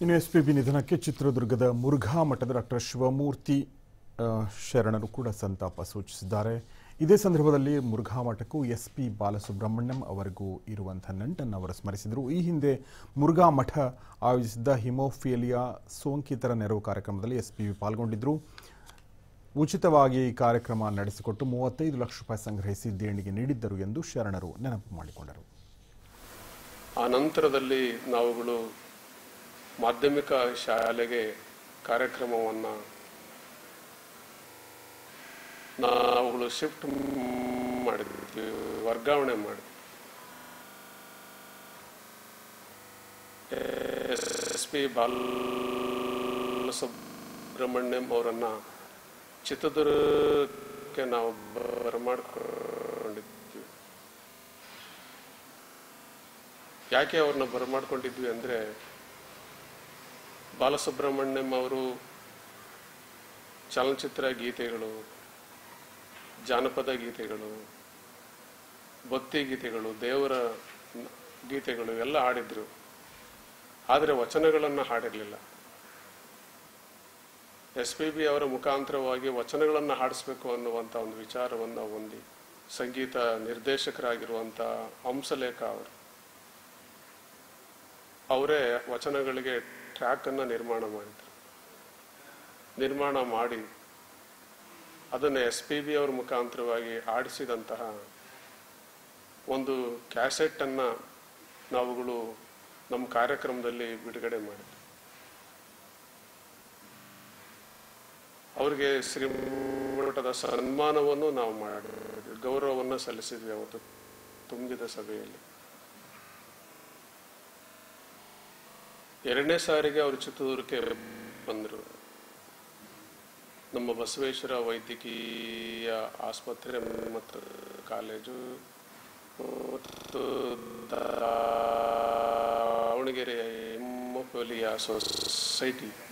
ಇನ್ನು S P B ನಿಧನಕ್ಕೆ ಚಿತ್ರದುರ್ಗದ ಮುರುಘಾ ಮಠದ ಡಾಕ್ಟರ್ ಶಿವಮೂರ್ತಿ ಆ, ಶರಣರು ಕೂಡ ಸಂತಾಪ ಸೂಚಿಸಿದ್ದಾರೆ ಇದೇ ಸಂದರ್ಭದಲ್ಲಿ ಮುರುಘಾ ಮಠಕ್ಕೂ ಎಸ್ ಪಿ ಬಾಲಸುಬ್ರಹ್ಮಣ್ಯಂ ಅವರಿಗೂ ಇರುವಂತಹ ನಂಟನ್ನು ಅವರು ಸ್ಮರಿಸಿದರು ಈ ಹಿಂದೆ ಮುರುಘಾ ಮಠ ಆಯೋಜಿಸಿದ್ದ ಹಿಮೋಫಿಲಿಯಾ ಸೋಂಕಿತರ ನೆರವು ಕಾರ್ಯಕ್ರಮದಲ್ಲಿ ಎಸ್ ಪಿ ಪಾಲ್ಗೊಂಡಿದ್ದರು ಉಚಿತವಾಗಿ ಈ ಕಾರ್ಯಕ್ರಮ ನಡೆಸಿಕೊಟ್ಟು ಮೂವತ್ತೈದು ಲಕ್ಷ ರೂಪಾಯಿ ಸಂಗ್ರಹಿಸಿ ದೇಣಿಗೆ ನೀಡಿದ್ದರು ಎಂದು ಶರಣರು ನೆನಪು ಮಾಡಿಕೊಂಡರು ಆ ನಂತರದಲ್ಲಿ ನಾವುಗಳು ಮಾಧ್ಯಮಿಕ ಶಾಲೆಗೆ ಕಾರ್ಯಕ್ರಮವನ್ನು ನಾವುಗಳು ಶಿಫ್ಟ್ ಮಾಡಿದ್ವಿ ವರ್ಗಾವಣೆ ಮಾಡಿದ್ವಿ ಎಸ್ ಪಿ ಬಾಲಸುಬ್ರಹ್ಮಣ್ಯಂ ಅವರನ್ನು ಚಿತ್ರದುರ್ಗಕ್ಕೆ ನಾವು ಬರಮಾಡ್ಕೊಂಡಿದ್ವಿ ಯಾಕೆ ಅವ್ರನ್ನ ಬರಮಾಡ್ಕೊಂಡಿದ್ವಿ ಅಂದರೆ ಬಾಲಸುಬ್ರಹ್ಮಣ್ಯಂ ಅವರು ಚಲನಚಿತ್ರ ಗೀತೆಗಳು ಜಾನಪದ ಗೀತೆಗಳು ಭಕ್ತಿ ಗೀತೆಗಳು ದೇವರ ಗೀತೆಗಳು ಎಲ್ಲ ಹಾಡಿದ್ರು ಆದರೆ ವಚನಗಳನ್ನು ಹಾಡಿರಲಿಲ್ಲ ಎಸ್ ಪಿ ಬಿ ಅವರ ಮುಖಾಂತರವಾಗಿ ವಚನಗಳನ್ನು ಹಾಡಿಸ್ಬೇಕು ಅನ್ನುವಂಥ ಒಂದು ವಿಚಾರವನ್ನು ಹೊಂದಿ ಸಂಗೀತ ನಿರ್ದೇಶಕರಾಗಿರುವಂಥ ಹಂಸಲೇಖ ಅವರು ಅವರೇ ವಚನಗಳಿಗೆ ಟ್ರ್ಯಾಕನ್ನು ನಿರ್ಮಾಣ ಮಾಡಿದರು ನಿರ್ಮಾಣ ಮಾಡಿ ಅದನ್ನು ಎಸ್ ಪಿ ಬಿ ಅವರ ಮುಖಾಂತರವಾಗಿ ಆಡಿಸಿದಂತಹ ಒಂದು ಕ್ಯಾಸೆಟ್ಟನ್ನು ನಾವುಗಳು ನಮ್ಮ ಕಾರ್ಯಕ್ರಮದಲ್ಲಿ ಬಿಡುಗಡೆ ಮಾಡಿದ್ವಿ ಅವರಿಗೆ ಶ್ರೀಮಠದ ಸನ್ಮಾನವನ್ನು ನಾವು ಮಾಡಿದ್ವಿ ಗೌರವವನ್ನು ಸಲ್ಲಿಸಿದ್ವಿ ಅವತ್ತು ತುಂಬಿದ ಸಭೆಯಲ್ಲಿ ಎರಡನೇ ಸಾರಿಗೆ ಅವರು ಚಿತ್ರದುರ್ಗಕ್ಕೆ ಬಂದರು ನಮ್ಮ ಬಸವೇಶ್ವರ ವೈದ್ಯಕೀಯ ಆಸ್ಪತ್ರೆ ಮತ್ತು ಕಾಲೇಜು ಮತ್ತು ದಾವಣಗೆರೆ ಹಿಮೋಫಿಲಿಯಾ ಸೊಸೈಟಿ